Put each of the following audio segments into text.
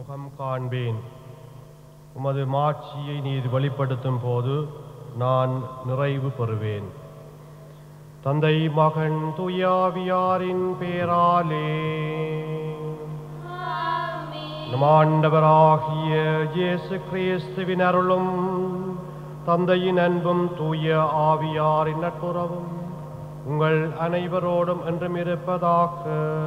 முகம் காண்பேன் உமது மாட்சியை நீர் வெளிப்படுத்தும் போது நான் நிறைவு பெறுவேன் தந்தை மகன் துயாவியாரின் பேராலே நம் ஆண்டவராகிய இயேசு கிறிஸ்துவின் அருளும் தந்தையின் அன்பும் தூய ஆவியாரின் நட்புறவும் உங்கள் அனைவரோடும் என்றும் இருப்பதாக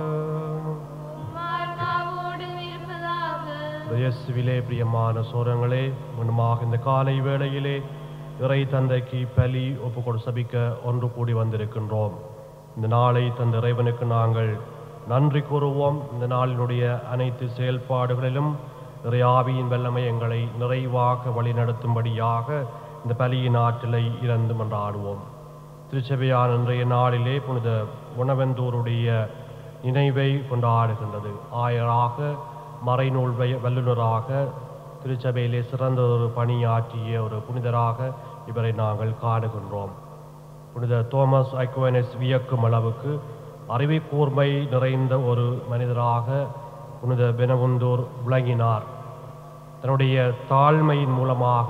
இயேசுவிலே பிரியமான சோரங்களே முன்னமாக இந்த காலை வேளையிலே இறை தந்தைக்கு பலி ஒப்பு கொடு சபிக்க ஒன்று கூடி வந்திருக்கின்றோம் இந்த நாளை தந்த இறைவனுக்கு நாங்கள் நன்றி கூறுவோம் இந்த நாளினுடைய அனைத்து செயல்பாடுகளிலும் இறையாவியின் வல்லமை எங்களை நிறைவாக வழிநடத்தும்படியாக இந்த பலியின் ஆற்றலை இறந்து மன்றாடுவோம் திருச்சபையான இன்றைய நாளிலே புனித உணவந்தூருடைய நினைவை கொண்டாடுகின்றது ஆயராக மறைநூல் வய- வல்லுநராக திருச்சபையிலே சிறந்த ஒரு பணியாற்றிய ஒரு புனிதராக இவரை நாங்கள் காணுகின்றோம் புனித தோமஸ் ஐக்வனஸ் வியக்கும் அளவுக்கு அறிவை கூர்மை நிறைந்த ஒரு மனிதராக புனித பெனகுந்தூர் விளங்கினார் தன்னுடைய தாழ்மையின் மூலமாக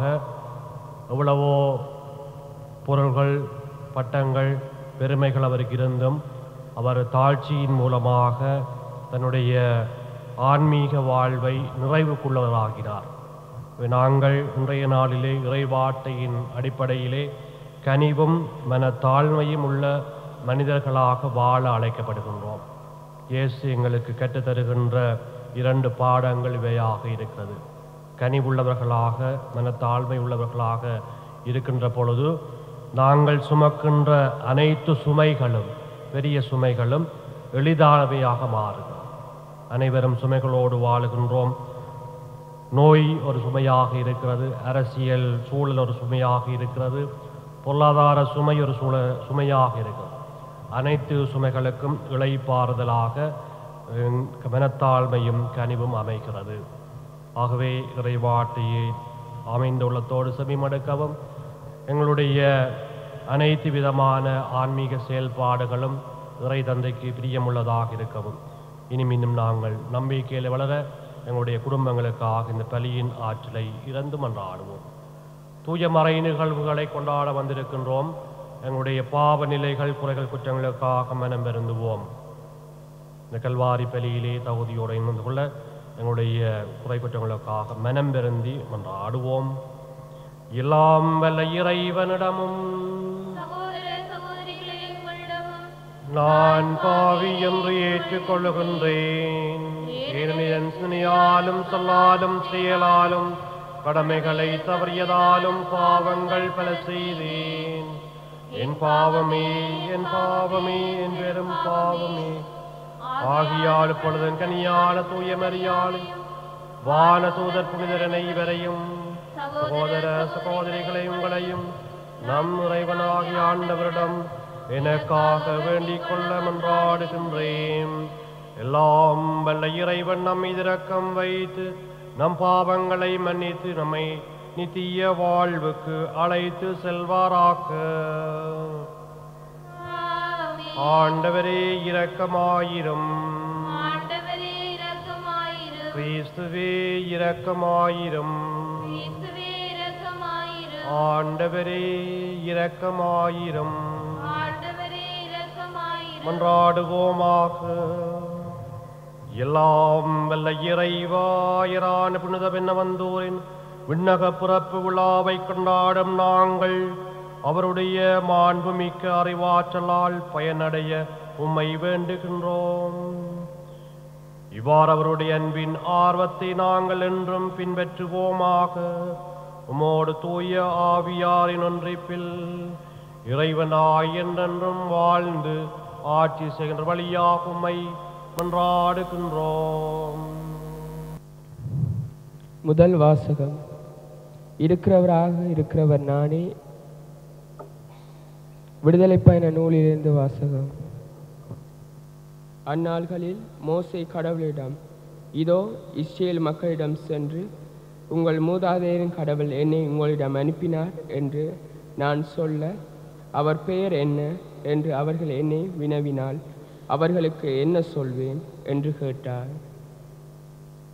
எவ்வளவோ பொருள்கள் பட்டங்கள் பெருமைகள் அவருக்கு இருந்தும் அவர் தாழ்ச்சியின் மூலமாக தன்னுடைய ஆன்மீக வாழ்வை நிறைவுக்குள்ளவராகினார் நாங்கள் இன்றைய நாளிலே இறைவாட்டையின் அடிப்படையிலே கனிவும் மனத்தாழ்மையும் உள்ள மனிதர்களாக வாழ அழைக்கப்படுகின்றோம் இயேசு எங்களுக்கு கற்றுத் தருகின்ற இரண்டு பாடங்கள் இவையாக இருக்கிறது கனிவுள்ளவர்களாக மனத்தாழ்மை உள்ளவர்களாக இருக்கின்ற பொழுது நாங்கள் சுமக்கின்ற அனைத்து சுமைகளும் பெரிய சுமைகளும் எளிதானவையாக மாறுகிறது அனைவரும் சுமைகளோடு வாழுகின்றோம் நோய் ஒரு சுமையாக இருக்கிறது அரசியல் சூழல் ஒரு சுமையாக இருக்கிறது பொருளாதார சுமை ஒரு சூழ சுமையாக இருக்கிறது அனைத்து சுமைகளுக்கும் இளைப்பாறுதலாக அஹ், மனத்தாழ்மையும் கனிவும் அமைகிறது ஆகவே இறைவாட்டையை அமைந்த உள்ளத்தோடு செவிமடுக்கவும் எங்களுடைய அனைத்து விதமான ஆன்மீக செயல்பாடுகளும் இறை தந்தைக்கு பிரியமுள்ளதாக இருக்கவும் இனியும் இன்னும் நாங்கள் நம்பிக்கையில் வளர எங்களுடைய குடும்பங்களுக்காக இந்த பலியின் ஆற்றலை இறந்து மன்றாடுவோம் தூய மறை நிகழ்வுகளை கொண்டாட வந்திருக்கின்றோம் எங்களுடைய பாவ நிலைகள் குறைகள் குற்றங்களுக்காக மனம் பெருந்துவோம் இந்த கல்வாரி பலியிலே தகுதியோடு இணைந்து கொள்ள எங்களுடைய குறை குற்றங்களுக்காக மனம் பெருந்தி மன்றாடுவோம் எல்லாம் வல்ல இறைவனிடமும் சகோதர சகோதரிகளே உங்களிடமும் நான் பாவி என்று ஏற்றுக்கொள்ளுகின்றேன் ஏனெனில் என் சினையாலும் சொல்லாலும் செயலாலும் கடமைகளை தவறியதாலும் பாவங்கள் பல செய்தேன் என் பாவமே என் பாவமே என் பெரும் பாவமே ஆகியால் பொழுதன் கனியான தூய மரியாளை வான தூதர் புனிதரனை இவரையும் சகோதர சகோதரிகளை உங்களையும் நம் இறைவனாகிய ஆண்டவரிடம் எனக்காக வேண்டிக் கொள்ள மன்றாடுகின்றேன் எல்லாம் வல்ல இறைவன் நம்மை இரக்கம் வைத்து நம் பாவங்களை மன்னித்து நம்மை நித்திய வாழ்வுக்கு அழைத்து செல்வாராக்க ஆமென். ஆண்டவரே இரக்கமாயிரும் ஆண்டவரே இரக்கமாயிரும் கிறிஸ்துவே இரக்கமாயிரும் இயேசுவே இரக்கமாயிரும் ஆண்டவரே இரக்கமாயிரும் ஆண்டவரே இரக்கமாயிரும் மன்றாடுவோமாக எல்லாம் வல்ல இறைவாயரான புனித பெண்ணவந்தோரின் விண்ணக பிறப்பு விழாவை கொண்டாடும் நாங்கள் அவருடைய மாண்புமிக்க அறிவாற்றலால் பயனடைய உம்மை வேண்டுகின்றோம் இவ்வாறு அவருடைய அன்பின் ஆர்வத்தை நாங்கள் என்றும் பின்பற்றுவோமாக உமோடு தூய ஆவியாரின் ஒன்றிப்பில் இறைவனாய் என்றென்றும் வாழ்ந்து ஆட்சி செய்கின்ற வழியாக உம்மை மன்றாடுகின்றோம் முதல் வாசகம் இருக்கிறவராக இருக்கிறவர் நானே விடுதலை பயண நூலிலிருந்து வாசகம் அந்நாள்களில் மோசே கடவுளிடம் இதோ இஸ்ரேல் மக்களிடம் சென்று உங்கள் மூதாதையரின் கடவுள் என்னை உங்களிடம் அனுப்பினார் என்று நான் சொல்ல அவர் பெயர் என்ன என்று அவர்கள் என்னை வினவினால் அவர்களுக்கு என்ன சொல்வேன் என்று கேட்டார்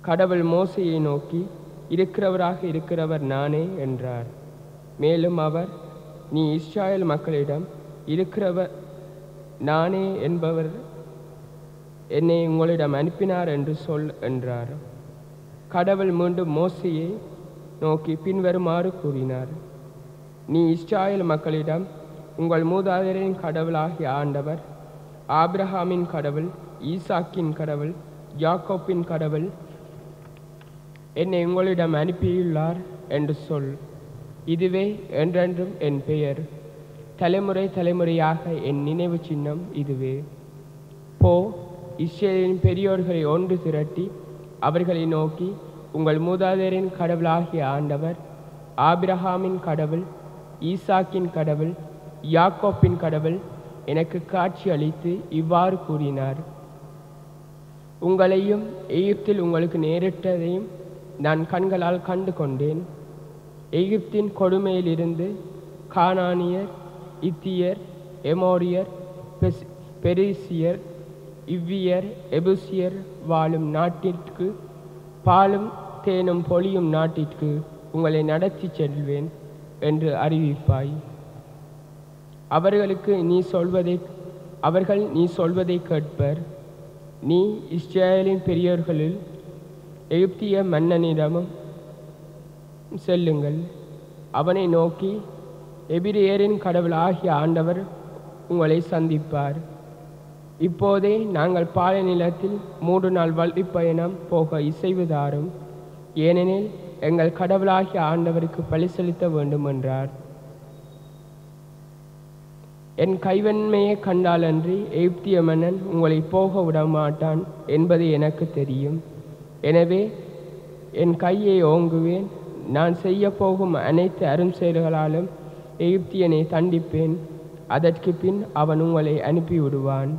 கடவுள் மோசையை நோக்கி இருக்கிறவராக இருக்கிறவர் நானே என்றார் மேலும் அவர் நீ இஸ்ராயேல் மக்களிடம் இருக்கிறவர் நானே என்பவர் என்னை உங்களிடம் அனுப்பினார் என்று சொல் என்றார் கடவுள் மீண்டும் மோசையை நோக்கி பின்வருமாறு கூறினார் நீ இஸ்ராயேல் மக்களிடம் உங்கள் மூதாதையரின் கடவுளாகிய ஆண்டவர் ஆபிரகாமின் கடவுள் ஈசாக்கின் கடவுள் யாக்கோப்பின் கடவுள் என்னை உங்களிடம் அனுப்பியுள்ளார் என்று சொல் இதுவே என்றென்றும் என் பெயர் தலைமுறை தலைமுறையாக என் நினைவு சின்னம் இதுவே போ இஸ்ரேலின் பெரியோர்களை ஒன்று திரட்டி அவர்களை நோக்கி உங்கள் மூதாதையரின் கடவுளாகிய ஆண்டவர் ஆபிரகாமின் கடவுள் ஈசாக்கின் கடவுள் யாக்கோப்பின் கடவுள் எனக்கு காட்சி அளித்து இவ்வாறு கூறினார் உங்களையும் எகிப்தில் உங்களுக்கு நேரிட்டதையும் நான் கண்களால் கண்டு கொண்டேன் எகிப்தின் கொடுமையிலிருந்து கானானியர் இத்தியர் எமோரியர் பெஸ்- பெரிசியர் இவ்வியர் எபுசியர் வாழும் நாட்டிற்கு பாலும் தேனும் பொழியும் நாட்டிற்கு உங்களை நடத்தி செல்வேன் என்று அறிவிப்பாய் அவர்களுக்கு நீ சொல்வதை அவர்கள் நீ சொல்வதை கேட்பர் நீ இஸ்ரேலின் பெரியோர்களில் எகிப்திய மன்னனிடமும் செல்லுங்கள் அவனை நோக்கி எபிரேயரின் கடவுள் ஆகிய ஆண்டவர் உங்களை சந்திப்பார் இப்போதே நாங்கள் பாலை நிலத்தில் மூன்று நாள் வழிப்பயணம் போக இசைவுதாரும் ஏனெனில் எங்கள் கடவுளாகிய ஆண்டவருக்கு பலி செலுத்த வேண்டும் என்றார் என் கைவன்மையை கண்டாலன்றி எகிப்திய மன்னன் உங்களை போக விட மாட்டான் என்பது எனக்கு தெரியும் எனவே என் கையை ஓங்குவேன் நான் செய்ய போகும் அனைத்து அரும் செயல்களாலும் எகிப்தியனை தண்டிப்பேன் அதற்கு பின் அவன் உங்களை அனுப்பிவிடுவான்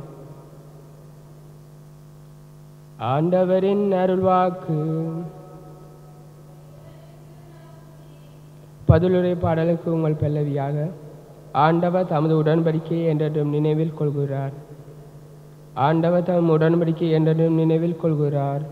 ஆண்டவரின் அருள்வாக்கு பதிலுரை பாடலுக்கு உங்கள் பல்லவியாக ஆண்டவர் தமது உடன்படிக்கையை என்றென்றும் நினைவில் கொள்கிறார் ஆண்டவர் தம் உடன்படிக்கை என்றென்றும் நினைவில் கொள்கிறார்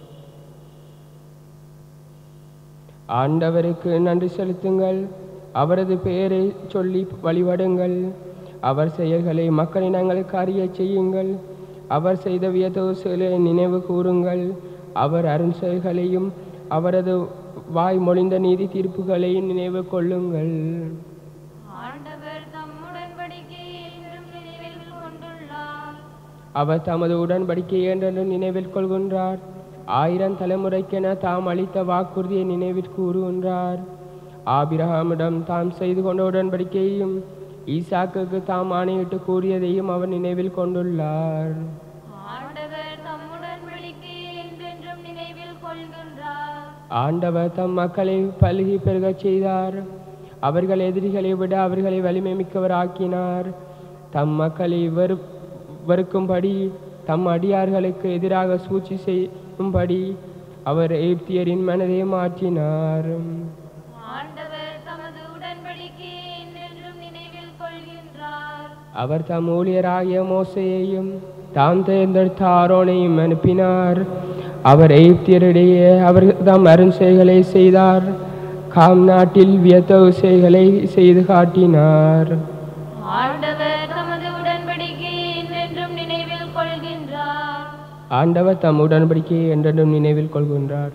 ஆண்டவருக்கு நன்றி செலுத்துங்கள் அவரது பெயரை சொல்லி வழிபடுங்கள் அவர் செயல்களை மக்களின் நாங்களுக்கு அறிய செய்யுங்கள் அவர் செய்த வியதோசுகளை நினைவு கூறுங்கள் அவர் அருண் செயல்களையும் அவரது வாய் மொழிந்த நீதி தீர்ப்புகளையும் நினைவு கொள்ளுங்கள் ஆண்டவர் தம் உடன்படிக்கையை என்றும் நினைவில் கொண்டுள்ளார் அவர் தமது உடன்படிக்கையை என்றென்றும் நினைவில் கொள்கின்றார் ஆயிரம் தலைமுறைக்கென தாம் அளித்த வாக்குறுதியை நினைவில் கூறுகின்றார் ஆபிரகாமிடம் தாம் செய்து கொண்ட உடன்படிக்கையையும் ஈசாக்குக்கு தாம் ஆணையிட்டு கூறியதையும் அவர் நினைவில் கொண்டுள்ளார் ஆண்டவர் தம் உடன்படிக்கையை என்றென்றும் நினைவில் கொள்கின்றார் ஆண்டவர் தம் மக்களை பல்கி பெருகச் செய்தார் அவர்கள் எதிரிகளை விட அவர்களை வலிமை மிக்கவராக்கினார் தம் மக்களை வெறு வெறுக்கும்படி தம் அடியார்களுக்கு எதிராக சூழ்ச்சி செய்யும்படி அவர் எகிப்தியரின் மனதை மாற்றினார் ஆண்டவர் தமது உடன்படிக்கையை என்றென்றும் நினைவில் கொள்கின்றார் அவர் தம் ஊழியராகிய மோசையையும் தாம் தேர்ந்தெடுத்த ஆரோனையும் அனுப்பினார் அவர் எகிப்தியரிடையே அவர் தம் அருண்செய்களை செய்தார் காம் நாட்டில் வியத்தவுசைகளை செய்து காட்டினார் ஆண்டவர் தமது உடன்படிக்கையை என்றென்றும் நினைவில் கொள்கின்றார் ஆண்டவர் தம் உடன்படிக்கையை என்றென்றும் நினைவில் கொள்கின்றார்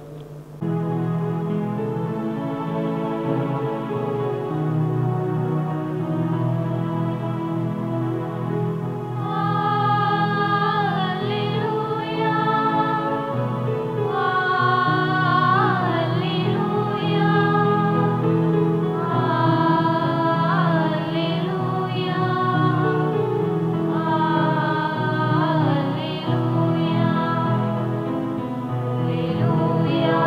Alleluia. Alleluia. Alleluia. Alleluia. Alleluia.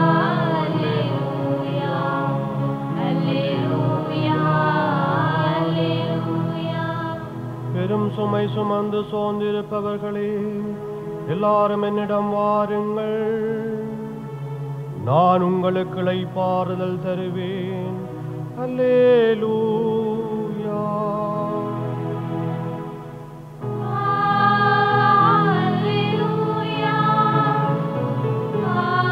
Alleluia. Alleluia. பெரும் சுமை சுமந்து சோர்ந்திருப்பவர்களே எல்லாரும் என்னிடம் வாருங்கள் நான் உங்களுக்கு இளைப்பாறுதல் தருவேன் அல்லேலூயா Alleluia.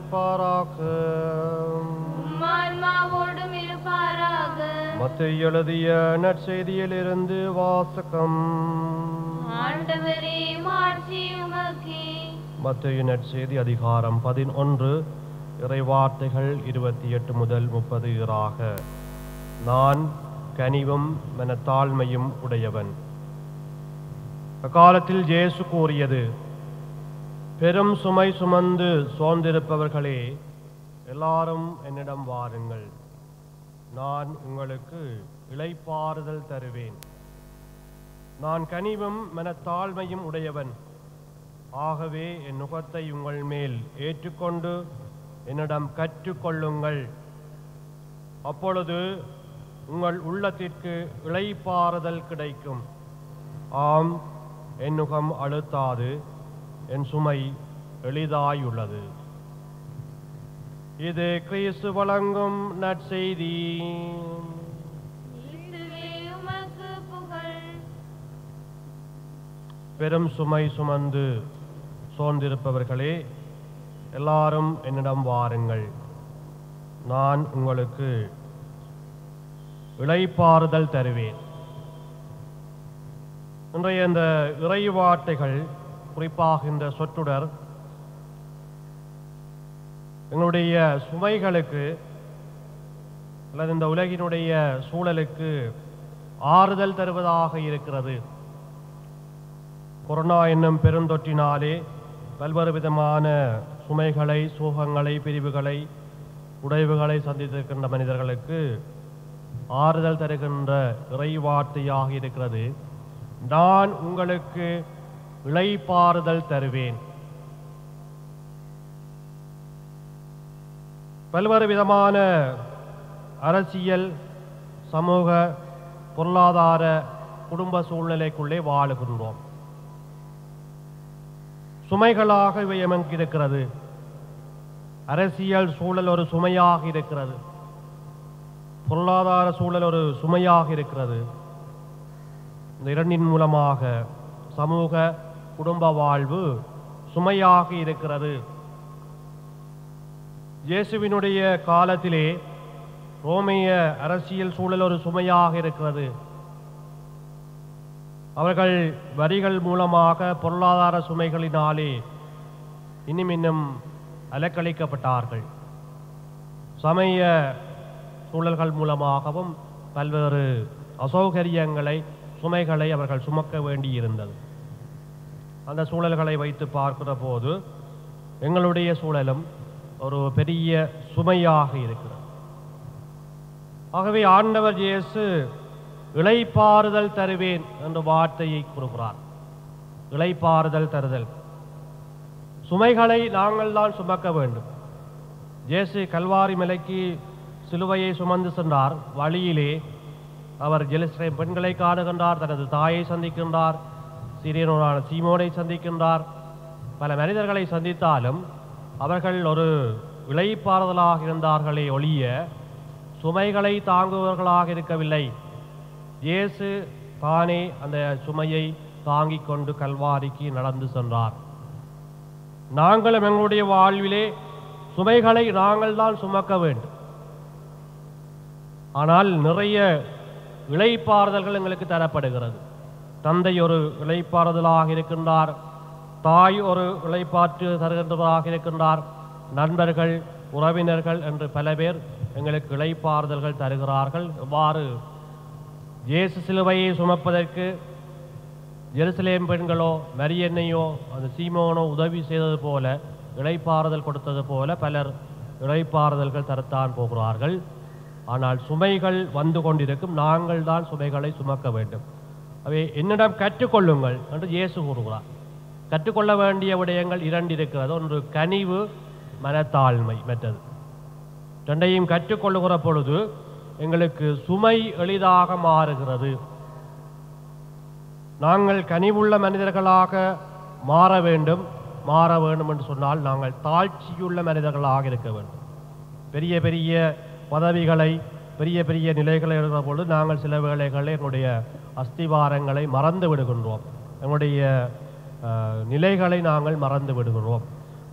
இருப்பாராக உம்மான்மாவோடும் இருப்பாராக மத்திய எழுதிய நற்செய்தியிலிருந்து வாசகம் ஆண்டவரே மாட்சி உமக்கே மத்திய நற்செய்தி அதிகாரம் பதினொன்று இறைவார்த்தைகள் இருபத்தி எட்டு முதல் முப்பது இராக நான் கனிவும் மனத்தாழ்மையும் உடையவன் அக்காலத்தில் இயேசு கூறியது பெரும் சுமை சுமந்து சோர்ந்திருப்பவர்களே எல்லாரும் என்னிடம் வாருங்கள் நான் உங்களுக்கு இளைப்பாறுதல் தருவேன் நான் கனிவும் மனத்தாழ்மையும் உடையவன் ஆகவே என் நுகத்தை உங்கள் மேல் ஏற்றுக்கொண்டு என்னிடம் கற்றுக்கொள்ளுங்கள் அப்பொழுது உங்கள் உள்ளத்திற்கு இளைப்பாறுதல் கிடைக்கும் ஆம் என் நுகம் அழுத்தாது என் சுமை எளிதாயுள்ளது இது கிறிஸ்து வழங்கும் நற்செய்தி கிறிஸ்துவே உமக்கு புகழ் பெரும் சுமை சுமந்து சோர்ந்திருப்பவர்களே எல்லாரும் என்னிடம் வாருங்கள் நான் உங்களுக்கு இளைப்பாறுதல் தருவேன் இன்றைய இந்த இறைவார்த்தைகள் குறிப்பாக இந்த சொற்றொடர் எங்களுடைய சுமைகளுக்கு அல்லது இந்த உலகினுடைய சூழலுக்கு ஆறுதல் தருவதாக இருக்கிறது கொரோனா என்னும் பெருந்தொற்றினாலே பல்வேறு விதமான சுமைகளை சோகங்களை பிரிவுகளை உடைவுகளை சந்தித்திருக்கின்ற மனிதர்களுக்கு ஆறுதல் தருகின்ற இறைவார்த்தையாக இருக்கிறது நான் உங்களுக்கு இளைப்பாறுதல் தருவேன் பல்வேறு விதமான அரசியல் சமூக பொருளாதார குடும்ப சூழ்நிலைக்குள்ளே வாழுகின்றோம் சுமைகளாக இவை எமக்கு இருக்கிறது அரசியல் சூழல் ஒரு சுமையாக இருக்கிறது பொருளாதார சூழல் ஒரு சுமையாக இருக்கிறது இந்த இரண்டின் மூலமாக சமூக குடும்ப வாழ்வு சுமையாக இருக்கிறது இயேசுவினுடைய காலத்திலே ரோமைய அரசியல் சூழல் ஒரு சுமையாக இருக்கிறது அவர்கள் வரிகள் மூலமாக பொருளாதார சுமைகளினாலே இன்னும் இன்னும் அலக்களிக்கப்பட்டார்கள் சமய சூழல்கள் மூலமாகவும் பல்வேறு அசௌகரியங்களை சுமைகளை அவர்கள் சுமக்க வேண்டியிருந்தது அந்த சூழல்களை வைத்து பார்க்கிற போது எங்களுடைய சூழலும் ஒரு பெரிய சுமையாக இருக்கிறது ஆகவே ஆண்டவர் இயேசு இளைப்பாறுதல் தருவேன் என்ற வார்த்தையை கூறுகிறார் இளைப்பாறுதல் தருதல் சுமைகளை நாங்கள் தான் சுமக்க வேண்டும் இயேசு கல்வாரி மலைக்கு சிலுவையை சுமந்து சென்றார் வழியிலே அவர் ஜெலிஸ்ரேம் பெண்களை காணுகின்றார் தனது தாயை சந்திக்கின்றார் சிறியனோரான சீமோனை சந்திக்கின்றார் பல மனிதர்களை சந்தித்தாலும் அவர்கள் ஒரு இளைப்பாறுதலாக இருந்தார்களே ஒழிய சுமைகளை தாங்குபவர்களாக இருக்கவில்லை இயேசு தானே அந்த சுமையை தாங்கிக் கொண்டு கல்வாரிக்கு நடந்து சென்றார் நாங்களும் எங்களுடைய வாழ்விலே சுமைகளை நாங்கள் தான் சுமக்க வேண்டும் ஆனால் நிறைய இளைப்பாறுதல்கள் எங்களுக்கு தரப்படுகிறது தந்தை ஒரு இளைப்பாறுதலாக இருக்கின்றார் தாய் ஒரு இளைப்பாற்று தருகின்றவராக இருக்கின்றார் நண்பர்கள் உறவினர்கள் என்று பல பேர் எங்களுக்கு இளைப்பாறுதல்கள் தருகிறார்கள் இவ்வாறு இயேசு சிலுவையை சுமப்பதற்கு ஜெருசலேம் பெண்களோ மரியன்னையோ அந்த சீமோனோ உதவி செய்தது போல இளைப்பாறுதல் கொடுத்தது போல பலர் இளைப்பாறுதல்கள் தரத்தான் போகிறார்கள் ஆனால் சுமைகள் வந்து கொண்டிருக்கும் நாங்கள் தான் சுமைகளை சுமக்க வேண்டும் அவை என்னிடம் கற்றுக்கொள்ளுங்கள் என்று இயேசு கூறுகிறார் கற்றுக்கொள்ள வேண்டிய விடயங்கள் இரண்டு இருக்கிறது ஒன்று கனிவு மனத்தாழ்மை மற்றது ரெண்டையும் கற்றுக்கொள்ளுகிற பொழுது எங்களுக்கு சுமை எளிதாக மாறுகிறது நாங்கள் கனிவுள்ள மனிதர்களாக மாற வேண்டும் மாற வேண்டும் என்று சொன்னால் நாங்கள் தாழ்ச்சியுள்ள மனிதர்களாக இருக்க வேண்டும் பெரிய பெரிய பதவிகளை பெரிய பெரிய நிலைகளை இருக்கிற பொழுது நாங்கள் சில வேளைகளில் எங்களுடைய அஸ்திவாரங்களை மறந்து விடுகின்றோம் எங்களுடைய அஹ், நிலைகளை நாங்கள் மறந்து விடுகிறோம்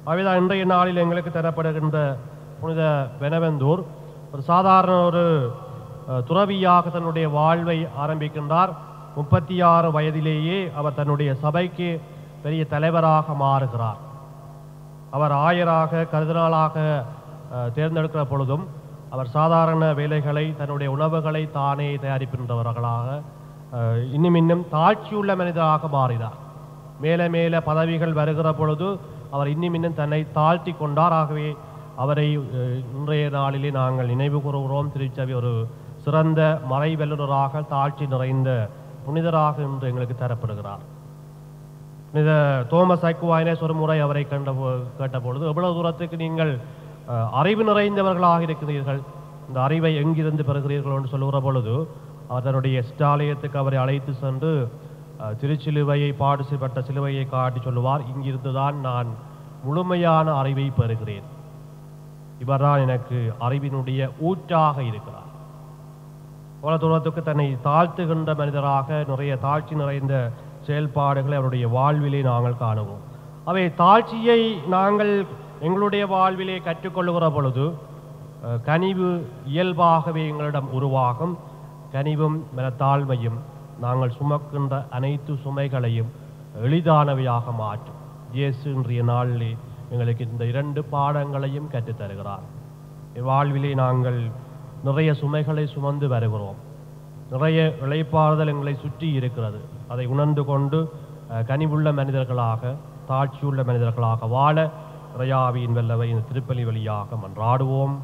அவைதான் இன்றைய நாளில் எங்களுக்கு தரப்படுகின்ற புனித பெனவெந்தூர் ஒரு சாதாரண ஒரு அஹ், துறவியாக தன்னுடைய வாழ்வை ஆரம்பிக்கின்றார் முப்பத்தி ஆறு வயதிலேயே அவர் தன்னுடைய சபைக்கு பெரிய தலைவராக மாறுகிறார் அவர் ஆயராக கருதினாளாக அஹ், தேர்ந்தெடுக்கிற பொழுதும் அவர் சாதாரண வேலைகளை தன்னுடைய உணவுகளை தானே தயாரிக்கின்றவர்களாக அஹ், இன்னும் இன்னும் தாழ்ச்சியுள்ள மனிதராக மாறினார் மேலே மேலே பதவிகள் வருகிற பொழுது அவர் இன்னும் இன்னும் தன்னை தாழ்த்தி கொண்டார் ஆகவே அவரை அஹ், இன்றைய நாளிலே நாங்கள் நினைவு கூறுகிறோம் திருச்சபை ஒரு சிறந்த மறைவல்லுநராக தாழ்ச்சி நிறைந்த புனிதராக இன்று எங்களுக்கு தரப்படுகிறார் புனித தோமஸ் ஐக்குவாயினேஸ் ஒரு முறை அவரை கண்ட போ- கேட்டபொழுது எவ்வளவு தூரத்துக்கு நீங்கள் அஹ், அறிவு நிறைந்தவர்களாக இருக்கிறீர்கள் இந்த அறிவை எங்கிருந்து பெறுகிறீர்கள் என்று சொல்லுகிற பொழுது அவர் தன்னுடைய ஸ்டாலயத்துக்கு அவரை அழைத்து சென்று அஹ், திருச்சிலுவையை பாடு செய்யப்பட்ட சிலுவையை காட்டி சொல்லுவார் இங்கிருந்துதான் நான் முழுமையான அறிவை பெறுகிறேன் இவர்தான் எனக்கு அறிவினுடைய ஊற்றாக இருக்கிறார் அவ்வளவு தூரத்துக்கு தன்னை தாழ்த்துகின்ற மனிதராக நிறைய தாழ்ச்சி நிறைந்த செயல்பாடுகளை அவருடைய வாழ்விலே நாங்கள் காணுவோம் அவை தாழ்ச்சியை நாங்கள் எங்களுடைய வாழ்விலே கற்றுக்கொள்ளுகிற பொழுது அஹ், கனிவு இயல்பாகவே எங்களிடம் உருவாகும் கனிவும் மனத்தாழ்மையும் நாங்கள் சுமக்கின்ற அனைத்து சுமைகளையும் எளிதானவையாக மாற்றும் இயேசு இன்றைய நாளிலே எங்களுக்கு இந்த இரண்டு பாடங்களையும் கற்றுத் தருகிறார் வாழ்விலே நாங்கள் நிறைய சுமைகளை சுமந்து வருகிறோம் நிறைய இளைப்பாறுதல் எங்களை சுற்றி இருக்கிறது அதை உணர்ந்து கொண்டு அஹ், கனிவுள்ள மனிதர்களாக தாட்சியுள்ள மனிதர்களாக வாழ இறையாவியின் வல்லவை இந்த திருப்பலி வழியாக மன்றாடுவோம்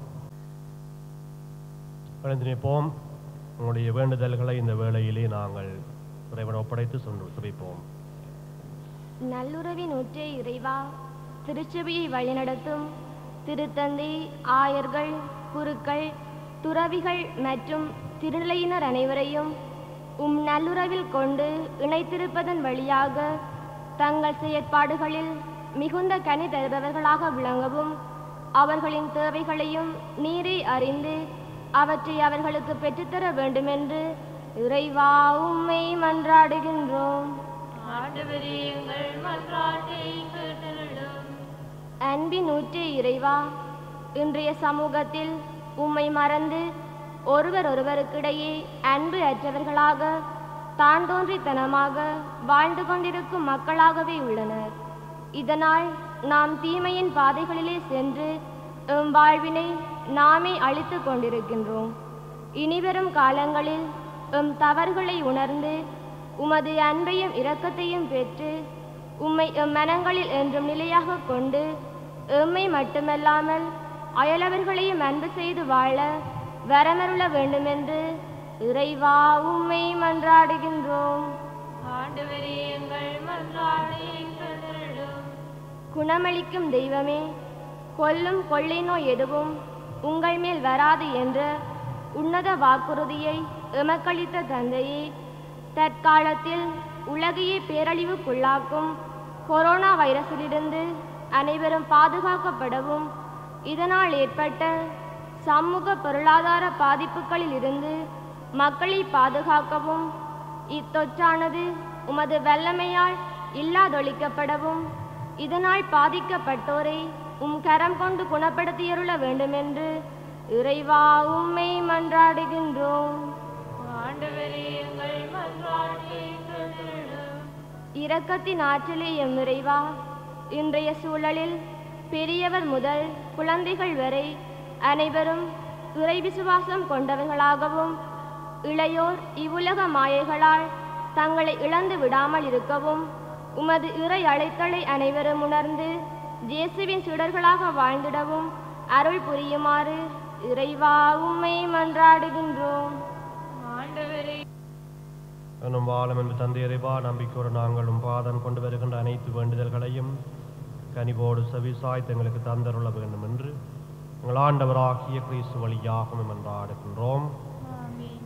எழுந்து நிற்போம் உங்களுடைய வேண்டுதல்களை இந்த வேளையிலே நாங்கள் இறைவன் ஒப்படைத்து சென்று துவைப்போம் நல்லுறவின் ஊற்றே இறைவா திருச்சபையை வழிநடத்தும் திருத்தந்தை ஆயர்கள் குருக்கள் துறவிகள் மற்றும் திருநிலையினர் அனைவரையும் உம் நல்லுறவில் கொண்டு இணைத்திருப்பதன் வழியாக தங்கள் செயற்பாடுகளில் மிகுந்த கனி தருபவர்களாக விளங்கவும் அவர்களின் தேவைகளையும் நீரே அறிந்து அவற்றை அவர்களுக்கு பெற்றுத்தர வேண்டுமென்று இறைவா உம்மை மன்றாடுகின்றோம் ஆண்டவரே எங்கள் மன்றாட்டை கேட்டருளும் அன்பின் ஊற்றே இறைவா இன்றைய சமூகத்தில் உம்மை மறந்து ஒருவர் ஒருவருக்கிடையே அன்பு அற்றவர்களாக தான் தோன்றித்தனமாக வாழ்ந்து கொண்டிருக்கும் மக்களாகவே உள்ளனர் இதனால் நாம் தீமையின் பாதைகளிலே சென்று எம் வாழ்வினை நாமே அழித்து கொண்டிருக்கின்றோம் இனிவரும் காலங்களில் எம் தவறுகளை உணர்ந்து உமது அன்பையும் இரக்கத்தையும் பெற்று உம்மை எம் மனங்களில் என்றும் நிலையாக கொண்டு எம்மை மட்டுமல்லாமல் அயலவர்களையும் அன்பு செய்து வாழ வரமருள வேண்டுமென்று இறைவா உம்மை மன்றாடுகின்றோம் ஆண்டவரே எங்கள் மன்றாட்டை கேட்டருளும் குணமளிக்கும் தெய்வமே கொல்லும் கொள்ளை நோய் எதுவும் உங்கள் மேல் வராது என்ற உன்னத வாக்குறுதியை எமக்களித்த தந்தையே தற்காலத்தில் உலகையே பேரழிவுக்குள்ளாக்கும் கொரோனா வைரஸிலிருந்து அனைவரும் பாதுகாக்கப்படவும் இதனால் ஏற்பட்ட சமூக பொருளாதார பாதிப்புகளில் இருந்து மக்களை பாதுகாக்கவும் இத்தொற்றானது உமது வல்லமையால் இல்லாதொழிக்கப்படவும் இதனால் பாதிக்கப்பட்டோரை உம் கரம் கொண்டு குணப்படுத்தியருள வேண்டுமென்று இறைவா உம்மை மன்றாடுகின்றோம் ஆண்டவரே எங்கள் மன்றாட்டை கேட்டருளும் இரக்கத்தின் ஆற்றலே எம் இறைவா இன்றைய சூழலில் பெரியவர் முதல் குழந்தைகள் வரை அனைவரும் இறை விசுவாசம் கொண்டவர்களாகவும் இளையோர் இவ்வுலக மாயைகளால் தங்களை இழந்து விடாமல் இருக்கவும் உமது இறை அழைத்தலை அனைவரும் உணர்ந்து இயேசுவின் சுடர்களாக வாழ்ந்திடவும் அருள் புரியுமாறு இறைவா உம்மை மன்றாடுகின்றோம் ஆண்டவரே எனும் வாழும் என்று தந்தையறைவா நம்பிக்கையோடு நாங்களும் பாதம் கொண்டு வருகின்ற அனைத்து வேண்டுதல்களையும் கனிவோடு செவிசாய்த்து எங்களுக்கு தந்தருள வேண்டும் என்று எங்கள் ஆண்டவராகிய கிறிஸ்து வழியாகவும் என்றாடுகின்றோம் ஆமென்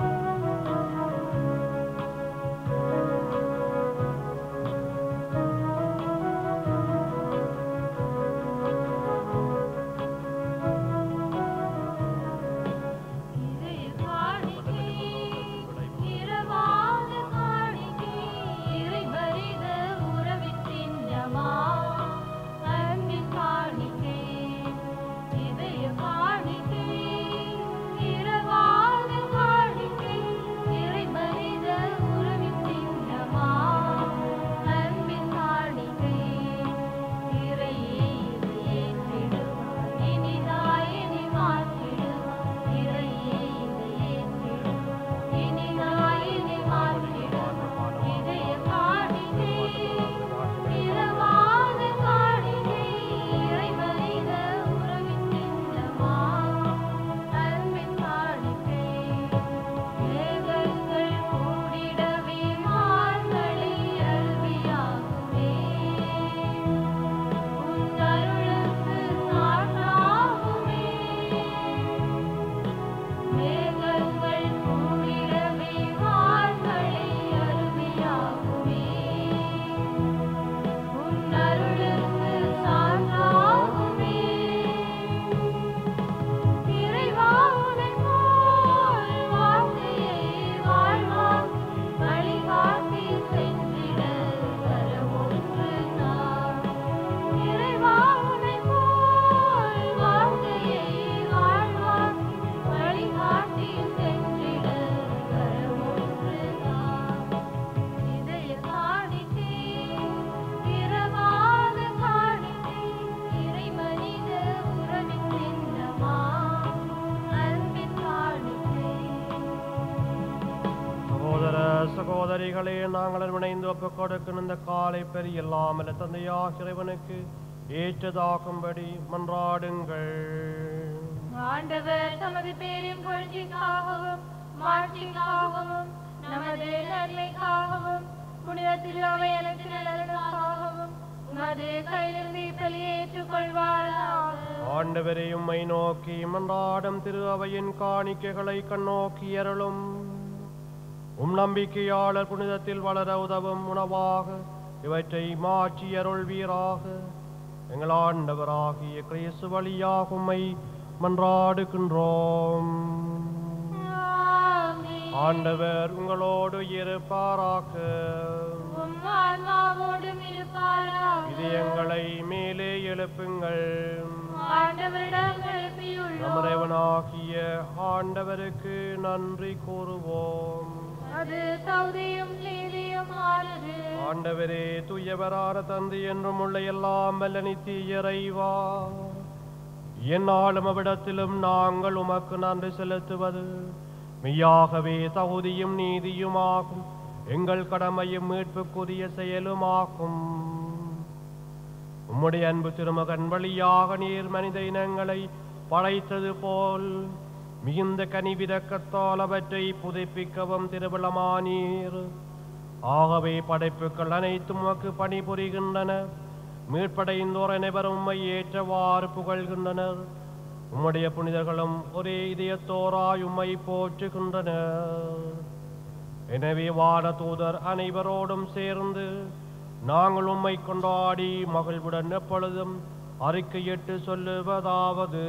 ஆண்டவரே சகோதரிகளே நாங்கள் இணைந்து ஒப்புக் கொடுக்கும் இந்த காலை பெரிய இல்லாமல் தந்தையாக இறைவனுக்கு ஏற்றதாகும்படி மன்றாடுங்கள் ஆண்டவர் தமது பேரின் புகழ்ச்சிக்காகவும் மாட்சிக்காகவும் நமது நன்மைக்காகவும் புனித திருவையனுக்கு நலனுக்காகவும் உமது கையிலிருந்து பலியை ஏற்றுக்கொள்வாராக ஆண்டவரே உம்மை நோக்கி மன்றாடும் திரு அவையின் காணிக்கைகளை கண்ணோக்கி அருளும் உம் நம்பிக்கையாளர் புனிதத்தில் வளர உதவும் உணவாக இவற்றை மாற்றி அருள்வீராக எங்கள் ஆண்டவராகிய கிறிஸ்து வழியாக உம்மை மன்றாடுகின்றோம் ஆமென். ஆண்டவர் உங்களோடு இருப்பாராக உம் ஆன்மாவோடும் இருப்பாராக இது எங்களை மேலே எழுப்புங்கள் ஆண்டவரிடம் எழுப்பியுள்ளோம் நமரவனாகிய ஆண்டவருக்கு நன்றி கூறுவோம் அது தகுதியும் நீதியும் ஆனது ஆண்டவரே துயவரான தந்தை என்றும் உள்ள எல்லாம் வல்ல நித்திய இறைவா எந்நாளும் அவ்விடத்திலும் நாங்கள் உமக்கு நன்றி செலுத்துவது மெய்யாகவே தகுதியும் நீதியுமாகும் எங்கள் கடமையும் மீட்புக்குரிய செயலுமாகும் உம்முடைய அன்பு திருமகன் வழியாக நீர் மனித இனங்களை படைத்தது போல் மிகுந்த கனிவிரக்கத்தால் அவற்றை புதுப்பிக்கவும் திருவிழமானீர் ஆகவே படைப்புகள் அனைத்தும் உமக்கு பணிபுரிகின்றன மீட்படைந்தோர் அனைவரும் உம்மை ஏற்றவாறு புகழ்கின்றனர் உம்முடைய புனிதர்களும் ஒரே இதயத்தோராய் உம்மை போற்றுகின்றனர் எனவே வான தூதர் அனைவரோடும் சேர்ந்து நாங்கள் உம்மை கொண்டாடி மகிழ்வுடன் எப்பொழுதும் அறிக்கையிட்டு சொல்லுவதாவது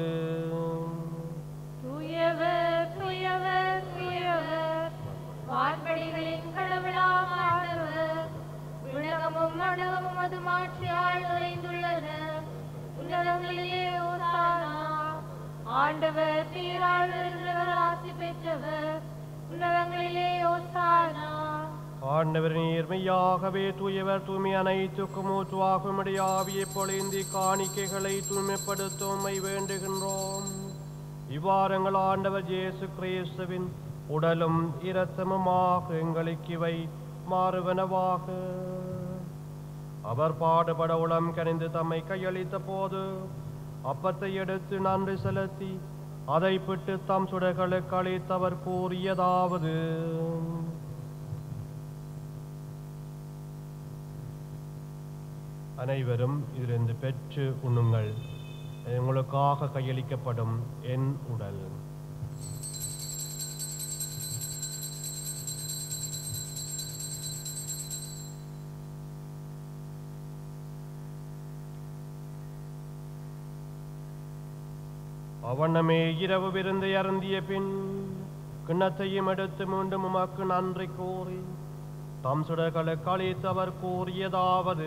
தூயவர் தூயவர் தூயவர் வான்படிகளின் கடவுளாம் ஆண்டவர் விண்ணகமும் மண்டகமும் அது மாற்றியால் நிறைந்துள்ளன உன்னதங்களிலே ஓசானா ஆண்டவர் பேரால் இருந்தவர் ஆசி பெற்றவர் உன்னதங்களிலே ஓசானா ஆண்டவர் நீர்மையாகவே தூயவர் தூய்மை அனைத்துக்கும் ஊற்றுவாகும் ஆவியை பொழிந்தி காணிக்கைகளை தூய்மைப்படுத்தும்மை வேண்டுகின்றோம் இவ்வாறு எங்கள் ஆண்டவர் இயேசு கிறிஸ்துவின் உடலும் இரத்தமுமாக எங்களுக்கு இவை மாறுவனவாக அவர் பாடுபட உளம் கனிந்து தம்மை கையளித்த போது அப்பத்தை எடுத்து நன்றி செலுத்தி அதை பிட்டு தம் சுடர்களுக்கு அளித்தவர் கூறியதாவது அனைவரும் இதிலிருந்து பெற்று உண்ணுங்கள் இது உங்களுக்காக கையளிக்கப்படும் என் உடல் அவனமே இரவு விருந்து அருந்திய பின் கிண்ணத்தையும் எடுத்து மீண்டும் உமக்கு நன்றி கூறி தம் சுடர்களுக்கு அளித்தவர் கூறியதாவது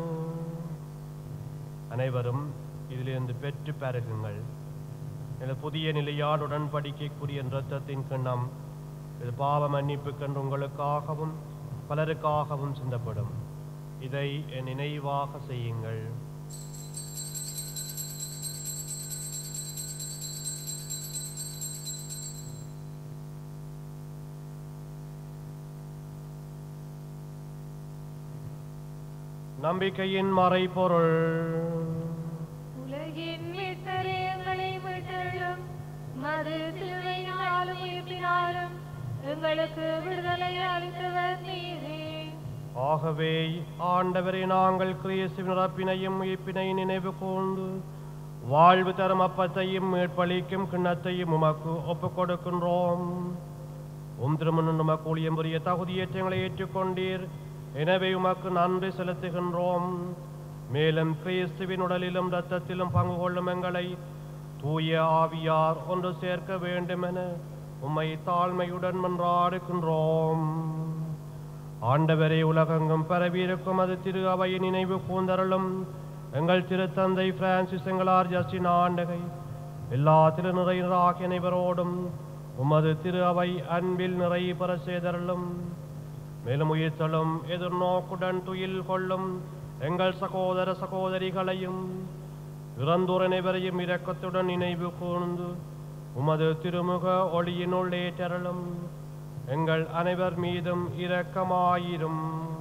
அனைவரும் இதிலிருந்து பெற்று பருகுங்கள் எனது புதிய நிலையால் உடன்படிக்கைக்குரிய இரத்தத்தின் கிண்ணம் இது பாவ மன்னிப்புக்கென்று உங்களுக்காகவும் பலருக்காகவும் சிந்தப்படும் இதை என் நினைவாக செய்யுங்கள் நம்பிக்கையின் மறைபொருள் உலகின் மீட்பரே எங்களை மீட்டருளும் மது சிலுவையினாலும் உயிர்ப்பினாலும் எங்களுக்கு விடுதலை அளித்தவர் நீரே ஆகவே ஆண்டவரை நாங்கள் கிறிஸ்துவின் இறப்பினையும் உயிர்ப்பினை நினைவு கூர்ந்து வாழ்வு தரும் அப்பத்தையும் மீட்பளிக்கும் கிண்ணத்தையும் உமக்கு ஒப்புக் கொடுக்கின்றோம் உம் திருமணம் உமக்கு ஊழியம் புரிய தகுதியேற்றங்களை ஏற்றுக்கொண்டீர் எனவே உமக்கு நன்றி செலுத்துகின்றோம் மேலும் கிறிஸ்துவின் உடலிலும் இரத்தத்திலும் பங்கு கொள்ளும் எங்களை தூய ஆவியார் ஒன்று சேர்க்க வேண்டுமென உம்மை தாழ்மையுடன் மன்றாடுகின்றோம் ஆண்டவரே உலகெங்கும் பரவியிருக்கும் அது திரு அவையின் நினைவு கூந்தரலும் எங்கள் திருத்தந்தை பிரான்சிஸ் எங்களார் ஜஸ்டின் ஆண்டகை எல்லா திருநிறையினராகிய அனைவரோடும் உமது திரு அவை அன்பில் நிறை பெற செய்தரலும் மேலும் உயிர்த்தலும் எதிர்நோக்குடன் துயில் கொள்ளும் எங்கள் சகோதர சகோதரிகளையும் இறந்தோர் அனைவரையும் இரக்கத்துடன் நினைவு கூர்ந்து உமது திருமுக ஒளியினுள் ஏற்றரலும் எங்கள் அனைவர் மீதும் இரக்கமாயிரும்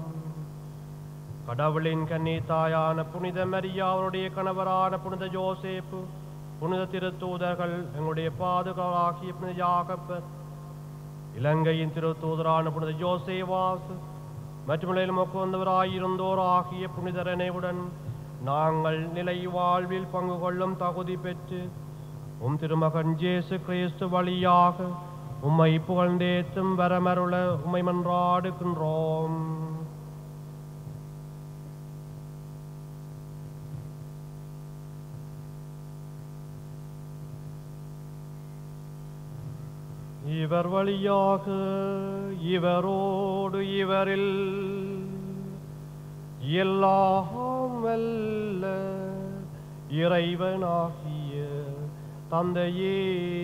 கடவுளின் கன்னி தாயான புனித மரியா அவருடைய கணவரான புனித ஜோசேப்பு புனித திருத்தூதர்கள் எங்களுடைய பாதுகாவலாகிய புனித யாகப்பர் இலங்கையின் திருத்தூதரான புனித ஜோசேவாஸ் மற்றும் நமக்கு வந்தவராயிருந்தோர் ஆகிய புனிதர் நினைவுடன் நாங்கள் நிலை வாழ்வில் பங்கு கொள்ளும் தகுதி பெற்று உம் திருமகன் ஜேசு கிறிஸ்து வழியாக உம்மை புகழ்ந்தேத்தும் வரமருள உம்மை மன்றாடுகின்றோம் இவர் வழியாக இவரோடு இவரில் எல்லாம் வல்ல இறைவனாகிய தந்தையே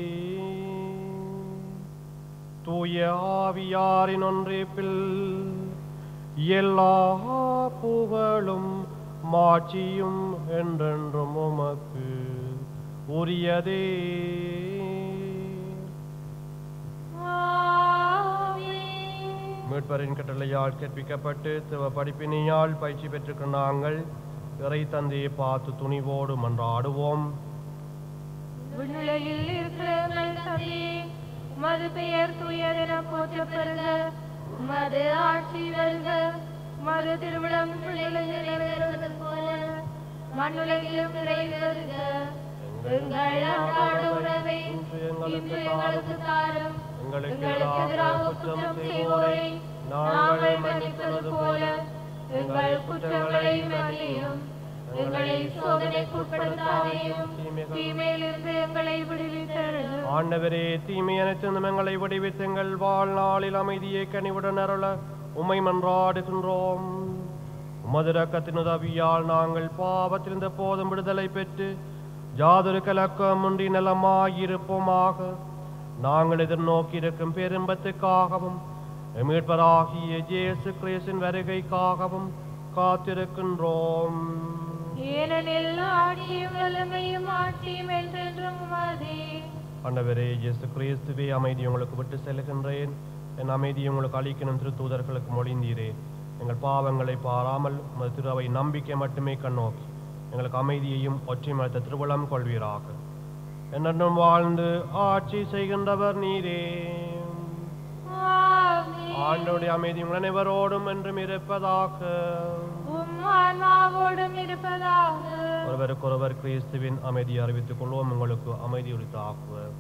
தூய ஆவியாரின் ஒன்றிப்பில் எல்லா புகழும் மாட்சியும் என்றென்றும் உமக்கு உரியதே மீட்பரின் கட்டளையால் கற்பிக்கப்பட்டு திவ படிப்பினையால் பயிற்சி பெற்றுக்க நாங்கள் இறை தந்தையை பார்த்து துணிவோடு மன்றாடுவோம் விண்ணுலகில் இருக்கிற எங்கள் தந்தையே உமது பெயர் தூயதென போற்றப் பெறுக உமது ஆட்சி வருக உமது திருவிழம் பிள்ளைகள் நிறைவேறுவது போல மண்ணுலகிலும் நிறைவேறுக எங்கள் அன்றாட உணவை இன்று எங்களுக்கு தாரும் எங்களுக்கு எங்களுக்கு எதிராக குற்றம் செய்வோரை நாங்கள் மன்னிப்பது போல எங்கள் குற்றங்களை மன்னியும் எங்களை சோதனைக்குட்படுத்தாதையும் தீமையிலிருந்து எங்களை விடுவித்தருளும் ஆண்டவரே தீமை அனைத்து எங்களை விடுவித்து எங்கள் வாழ்நாளில் அமைதியை கனிவுடன் அருள உம்மை மன்றாடுகின்றோம் உமது இரக்கத்தின் உதவியால் நாங்கள் பாவத்திலிருந்த போதும் விடுதலை பெற்று ஜாதொரு கலக்கமின்றி நலமாயிருப்போமாக நாங்கள் எதிர்நோக்கி இருக்கும் பேரின்பத்துக்காகவும் மீட்பராகிய இயேசு கிறிஸ்தின் வருகைக்காகவும் காத்திருக்கின்றோம் ஏனெனில் ஆட்சியும் வல்லமையும் ஆட்சியும் என்றென்றும் உமதே ஆண்டவரே இயேசு கிறிஸ்துவே அமைதி உங்களுக்கு விட்டு செல்கின்றேன் என் அமைதி உங்களுக்கு அளிக்கணும் திருத்தூதர்களுக்கு மொழிந்தீரே எங்கள் பாவங்களை பாராமல் உமது திருவை நம்பிக்கை மட்டுமே கண்ணோக்கி எங்களுக்கு அமைதியையும் ஒற்றுமைத்த திருவுளம் கொள்வீராக என்னென்னும் வாழ்ந்து ஆட்சி செய்கின்றவர் நீரே ஆமென். ஆண்டோடைய அமைதி உங்கள் அனைவரோடும் என்றும் இருப்பதாக உம் ஆன்மாவோடும் இருப்பதாக ஒருவருக்கொருவர் கிறிஸ்துவின் அமைதியை அறிவித்துக் கொள்வோம் உங்களுக்கு அமைதி உரித்தாக்குவர்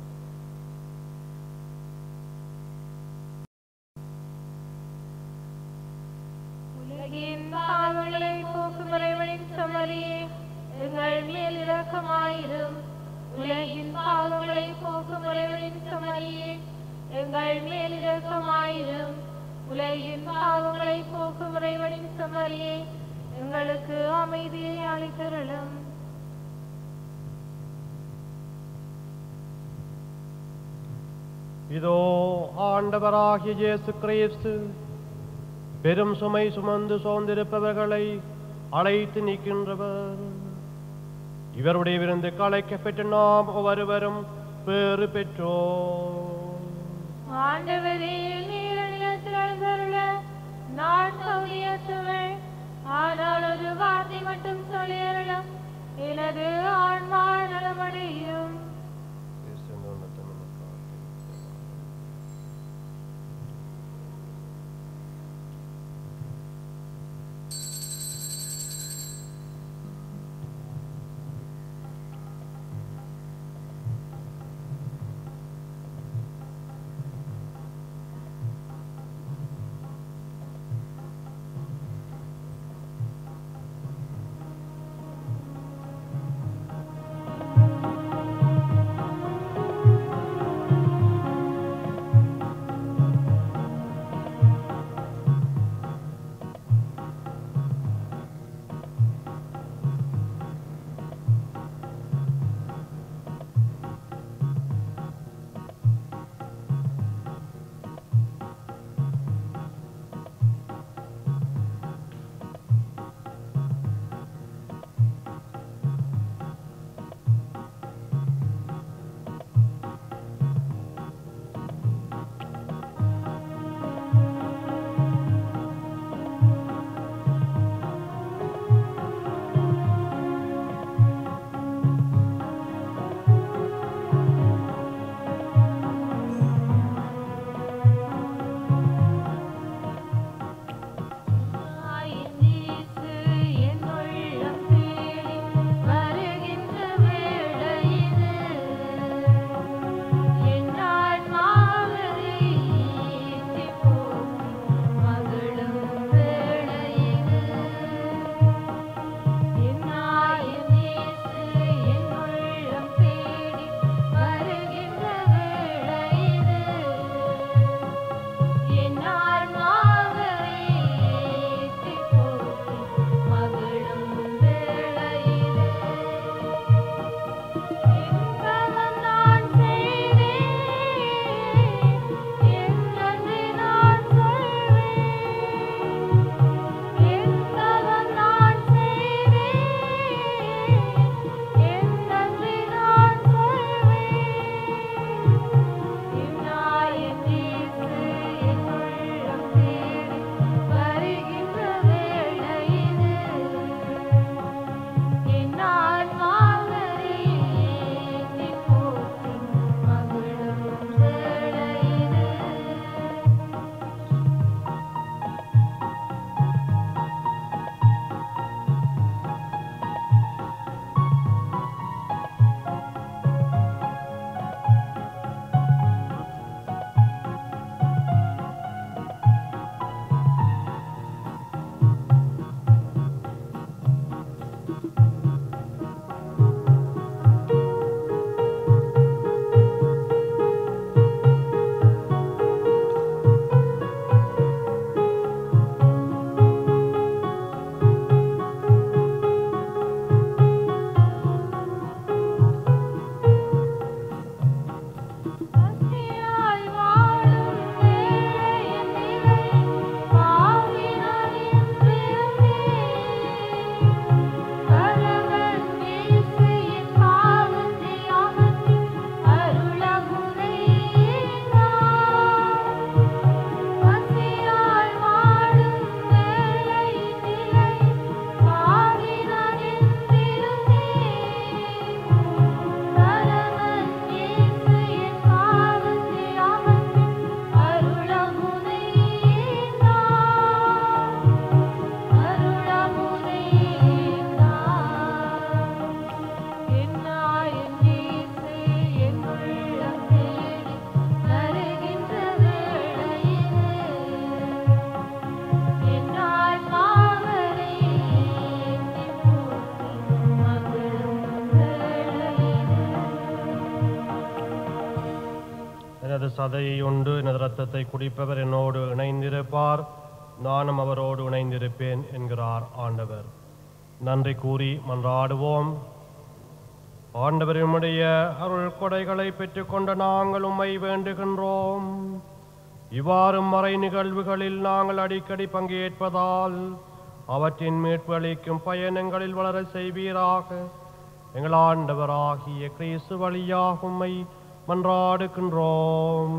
உலகின் பாவங்களை போக்கும் இறைவனின் சமரியே எங்கள் மேல் இரக்கமாயிரும் உலகின் பாவங்களை போக்கும் இறைவனின் சமரியே எங்கள் மேல் இரக்கமாயிரும் உலகின் பாவங்களை போக்கும் இறைவனின் சமரியே எங்களுக்கு அமைதியை அளித்தருளும் இதோ ஆண்டவராகிய இயேசு கிறிஸ்து பெரும் சுமை சுமந்து சோர்ந்திருப்பவர்களை அழைத்து நிற்கின்றவர் இவருடைய விருந்து கலைக்கப்பட்டு நாம் ஒவ்வொருவரும் பேறு பெற்றோம் ஆண்டவரே நீர் நிலத்தில் எழுந்தருள நான் சௌரியத்துவன் ஆனால் ஒரு வார்த்தை மட்டும் சொல்லியருளும் எனது ஆன்மா நலமடையும் சதையை உண்டு எனது இரத்தத்தை குடிப்பவர் என்னோடு இணைந்திருப்பார் நானும் அவரோடு இணைந்திருப்பேன் என்கிறார் ஆண்டவர் நன்றி கூறி மன்றாடுவோம் ஆண்டவரினுடைய அருள் கொடைகளை பெற்றுக்கொண்ட நாங்கள் உம்மை வேண்டுகின்றோம் இவ்வாறு மறை நிகழ்வுகளில் நாங்கள் அடிக்கடி பங்கேற்பதால் அவற்றின் மீட்பு அளிக்கும் பயணங்களில் வளர செய்வீராக எங்கள் ஆண்டவராகிய கிறிஸ்து வழியாக உம்மை மன்றாடுகின்றோம்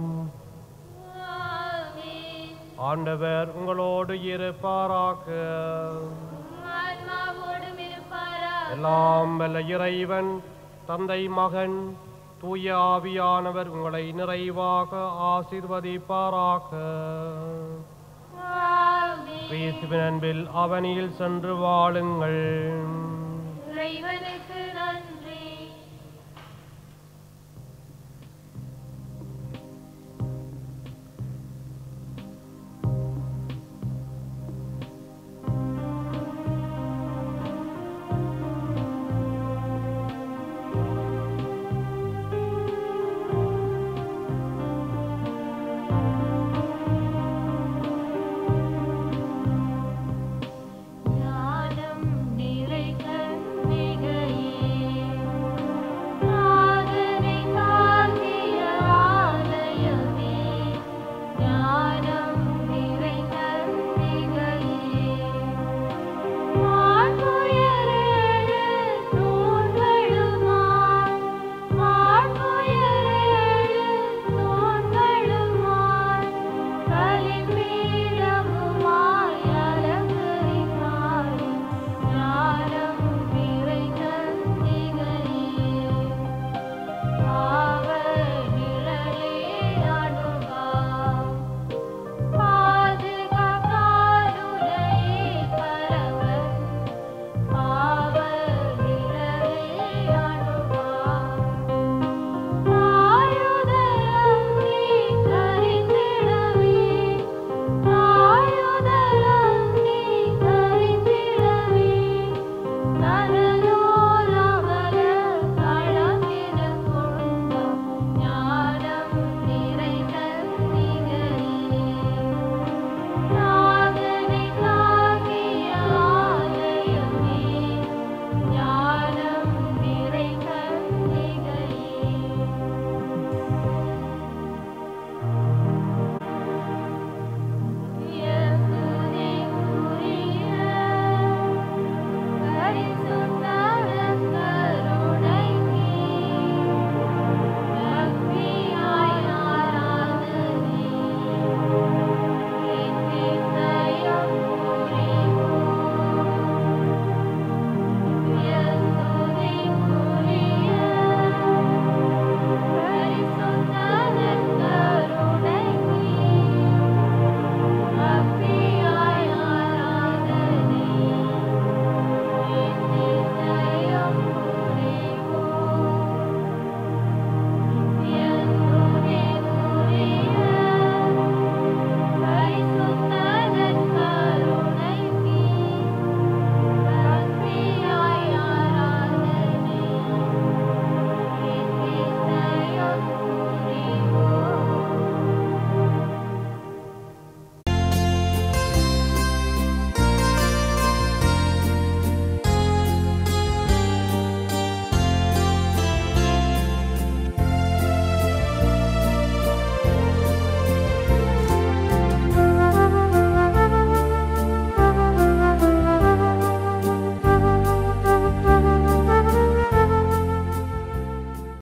ஆமென். ஆண்டவர் உங்களோடு இருப்பாராக ஆன்மாவோடும் இருப்பாராக. எல்லாம் வல்ல இறைவன் தந்தை மகன் தூய ஆவியானவர் உங்களை நிறைவாக ஆசீர்வதிப்பாராக ஆமென். கிறிஸ்துவின் அன்பில் அவனியில் சென்று வாழுங்கள்